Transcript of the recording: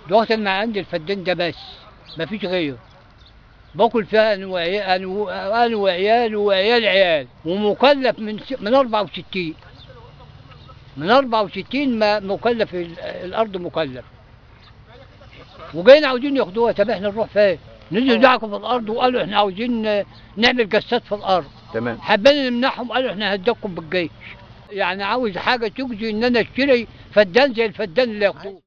دلوقتي انا عندي الفدان ده بس مفيش غيره باكل فيها انا وعيال انا و- أنا وعيال وعيال عيال ومكلف من س- من 64 من 64 ما مكلف ال- الارض مكلف وجايين عاوزين ياخدوها طب احنا نروح فين؟ نزلوا دعكوا في الارض وقالوا احنا عاوزين نعمل جسات في الارض تمام حبينا نمنعهم قالوا احنا هندكم بالجيش يعني عاوز حاجه تجزي ان انا اشتري فدان زي الفدان اللي ياخدوه